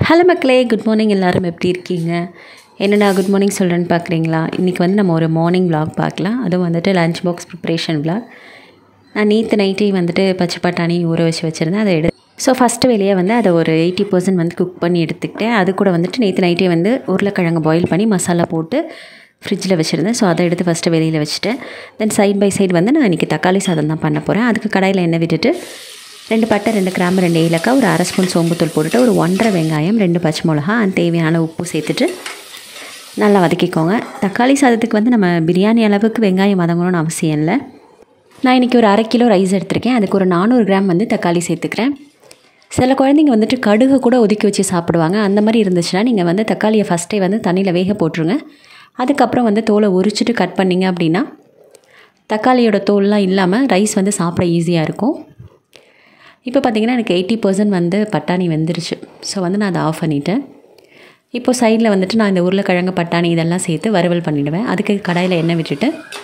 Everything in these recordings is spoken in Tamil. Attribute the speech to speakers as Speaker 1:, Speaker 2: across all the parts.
Speaker 1: ஹலோ மக்களே குட் மார்னிங் எல்லோரும் எப்படி இருக்கீங்க என்னடா குட் மார்னிங் சொல்கிறேன்னு பார்க்குறீங்களா இன்றைக்கி வந்து நம்ம ஒரு மார்னிங் vlog பார்க்கலாம் அதுவும் வந்துட்டு லஞ்ச் பாக்ஸ் ப்ரிப்ரேஷன் vlog நான் நேற்று நைட்டே வந்துட்டு பச்சை பட்டாணி ஊற வச்சு வச்சுருந்தேன் அதை எடு ஸோ ஃபஸ்ட்டு வெளியே வந்து அதை ஒரு எயிட்டி பர்சன்ட் வந்து குக் பண்ணி எடுத்துக்கிட்டேன் அது கூட வந்துட்டு நேற்று நைட்டே வந்து உருளைக்கிழங்கு பாயில் பண்ணி மசாலா போட்டு ஃப்ரிட்ஜில் வச்சுருந்தேன் ஸோ அதை எடுத்து ஃபஸ்ட்டு வெளியில் வச்சுட்டேன் தென் சைட் பை சைடு வந்து நான் இன்றைக்கி தக்காளி சாதம் தான் பண்ண போகிறேன் அதுக்கு கடாயில் எண்ணெய் விட்டுட்டு ரெண்டு பட்டை ரெண்டு கிராம்பு ரெண்டு ஏலக்காய் ஒரு அரை ஸ்பூன் சோம்புத்தூள் போட்டுட்டு ஒரு ஒன்றரை வெங்காயம் ரெண்டு பச்சை மிளகா and தேவையான உப்பு சேர்த்துட்டு நல்லா வதக்கிக்கோங்க தக்காளி சாதத்துக்கு வந்து நம்ம பிரியாணி அளவுக்கு வெங்காயம் வதங்கணும்னு அவசியம் இல்லை நான் இன்றைக்கி ஒரு அரை கிலோ ரைஸ் எடுத்திருக்கேன் அதுக்கு ஒரு நானூறு கிராம் வந்து தக்காளி சேர்த்துக்கிறேன் சில குழந்தைங்க வந்துட்டு கடுகு கூட ஒதுக்கி வச்சு சாப்பிடுவாங்க அந்த மாதிரி இருந்துச்சுன்னா நீங்கள் வந்து தக்காளியை ஃபஸ்ட்டே வந்து தண்ணியில் வேக போட்டுருங்க அதுக்கப்புறம் வந்து தோலை உரிச்சிட்டு கட் பண்ணிங்க அப்படின்னா தக்காளியோட தோல்லாம் இல்லாமல் ரைஸ் வந்து சாப்பிட ஈஸியாக இருக்கும் இப்போ பார்த்தீங்கன்னா எனக்கு எயிட்டி பர்சன்ட் வந்து பட்டாணி வெந்துருச்சு ஸோ வந்து நான் அதை ஆஃப் பண்ணிட்டேன் இப்போ சைடில் வந்துட்டு நான் இந்த உருளைக்கிழங்கு பட்டாணி இதெல்லாம் சேர்த்து வறுவல் பண்ணிவிடுவேன் அதுக்கு கடாயில் எண்ணெய் விட்டுட்டு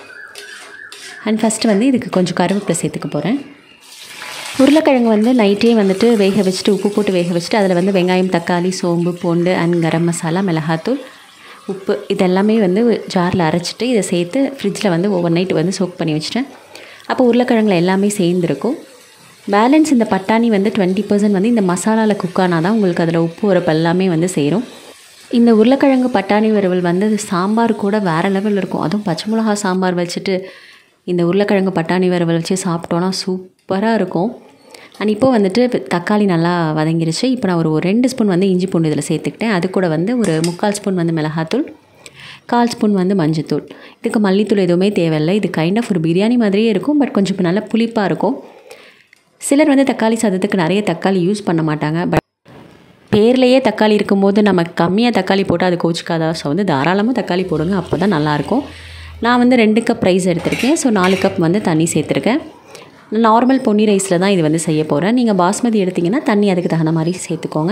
Speaker 1: அண்ட் ஃபஸ்ட்டு வந்து இதுக்கு கொஞ்சம் கருவேப்பிலை சேர்த்துக்க போகிறேன் உருளைக்கிழங்கு வந்து நைட்டே வந்துட்டு வேக வச்சுட்டு உப்பு போட்டு வேக வச்சுட்டு அதில் வந்து வெங்காயம் தக்காளி சோம்பு பூண்டு அண்ட் கரம் மசாலா மிளகாத்தூள் உப்பு இதெல்லாமே வந்து ஜாரில் அரைச்சிட்டு இதை சேர்த்து ஃப்ரிட்ஜில் வந்து ஓவர் நைட் வந்து சோக் பண்ணி வச்சிட்டேன் அப்போ உருளைக்கிழங்குல எல்லாமே சேர்ந்துருக்கும் பேலன்ஸ் இந்த பட்டாணி வந்து டுவெண்ட்டி பர்சன்ட் வந்து இந்த மசாலாவில் குக் ஆனால் தான் உங்களுக்கு அதில் உப்பு உரப்பு எல்லாமே வந்து சேரும் இந்த உருளைக்கிழங்கு பட்டாணி வறுவல் வந்து அது சாம்பார் கூட வேறு லெவலில் இருக்கும் அதுவும் பச்சை மிளகா சாம்பார் வச்சுட்டு இந்த உருளைக்கிழங்கு பட்டாணி வறுவல் வச்சு சாப்பிட்டோன்னா சூப்பராக இருக்கும் அண்ட் இப்போ வந்துட்டு இப்ப தக்காளி நல்லா வதங்கிருச்சு இப்போ நான் ஒரு ஒரு ரெண்டு ஸ்பூன் வந்து இஞ்சி பூண்டு இதில் சேர்த்துக்கிட்டேன் அது கூட வந்து ஒரு முக்கால் ஸ்பூன் வந்து மிளகாத்தூள் கால் ஸ்பூன் வந்து மஞ்சத்தூள் இதுக்கு மல்லித்தூள் எதுவுமே தேவையில்லை இது கைண்ட் ஆஃப் ஒரு பிரியாணி மாதிரியே இருக்கும் பட் கொஞ்சம் நல்லா புளிப்பாக இருக்கும் சிலர் வந்து தக்காளி சாதத்துக்கு நிறைய தக்காளி யூஸ் பண்ண மாட்டாங்க பட் பேர்லேயே தக்காளி இருக்கும்போது நம்ம கம்மியாக தக்காளி போட்டால் அது கோச்சிக்காதா ஸோ வந்து தாராளமாக தக்காளி போடுங்க அப்போ தான் நல்லாயிருக்கும் நான் வந்து ரெண்டு கப் ரைஸ் எடுத்திருக்கேன் ஸோ நாலு கப் வந்து தண்ணி சேர்த்துருக்கேன் நார்மல் பொன்னி ரைஸில் தான் இது வந்து செய்ய போகிறேன் நீங்கள் பாஸ்மதி எடுத்திங்கன்னா தண்ணி அதுக்கு தகுந்த மாதிரி சேர்த்துக்கோங்க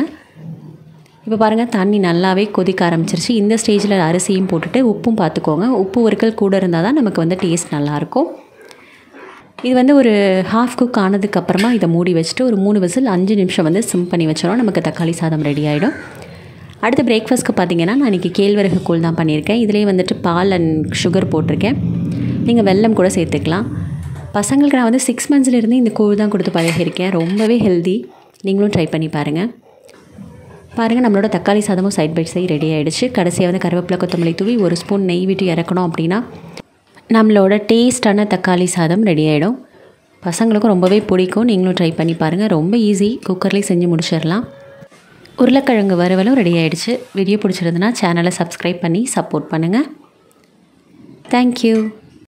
Speaker 1: இப்போ பாருங்கள் தண்ணி நல்லாவே கொதிக்க ஆரம்பிச்சிருச்சு இந்த ஸ்டேஜில் அரிசியும் போட்டுட்டு உப்பும் பார்த்துக்கோங்க உப்பு ஒருக்கல் கூட இருந்தால் தான் நமக்கு வந்து டேஸ்ட் நல்லாயிருக்கும் இது வந்து ஒரு ஹாஃப் குக் ஆனதுக்கப்புறமா இதை மூடி வச்சுட்டு ஒரு மூணு விசில் அஞ்சு நிமிஷம் வந்து சிம் பண்ணி வச்சிடும் நமக்கு தக்காளி சாதம் ரெடி ஆகிடும் அடுத்து பிரேக்ஃபாஸ்ட்க்கு பார்த்தீங்கன்னா நான் இன்றைக்கி கேழ்வரகு கூழ் தான் பண்ணியிருக்கேன் இதிலே வந்துட்டு பால் அண்ட் சுகர் போட்டிருக்கேன் நீங்கள் வெல்லம் கூட சேர்த்துக்கலாம் பசங்களுக்கு நான் வந்து சிக்ஸ் மந்த்ஸ்லேருந்து இந்த கூழ் தான் கொடுத்து பழகியிருக்கேன் ரொம்பவே ஹெல்தி நீங்களும் ட்ரை பண்ணி பாருங்கள் பாருங்கள் நம்மளோட தக்காளி சாதமும் சைட் பை சைட் ரெடி ஆகிடுச்சு கடைசியாக வந்து கருவேப்பிலை கொத்தமல்லி தூவி ஒரு ஸ்பூன் நெய் விட்டு இறக்கணும் அப்படின்னா நம்மளோட டேஸ்டான தக்காளி சாதம் ரெடி ஆகிடும் பசங்களுக்கும் ரொம்பவே பிடிக்கும் நீங்களும் ட்ரை பண்ணி பாருங்கள் ரொம்ப ஈஸி குக்கர்லேயே செஞ்சு முடிச்சிடலாம் உருளைக்கிழங்கு வறுவலும் ரெடி ஆகிடுச்சு வீடியோ பிடிச்சிருந்துன்னா சேனலை சப்ஸ்கிரைப் பண்ணி சப்போர்ட் பண்ணுங்கள் தேங்க்யூ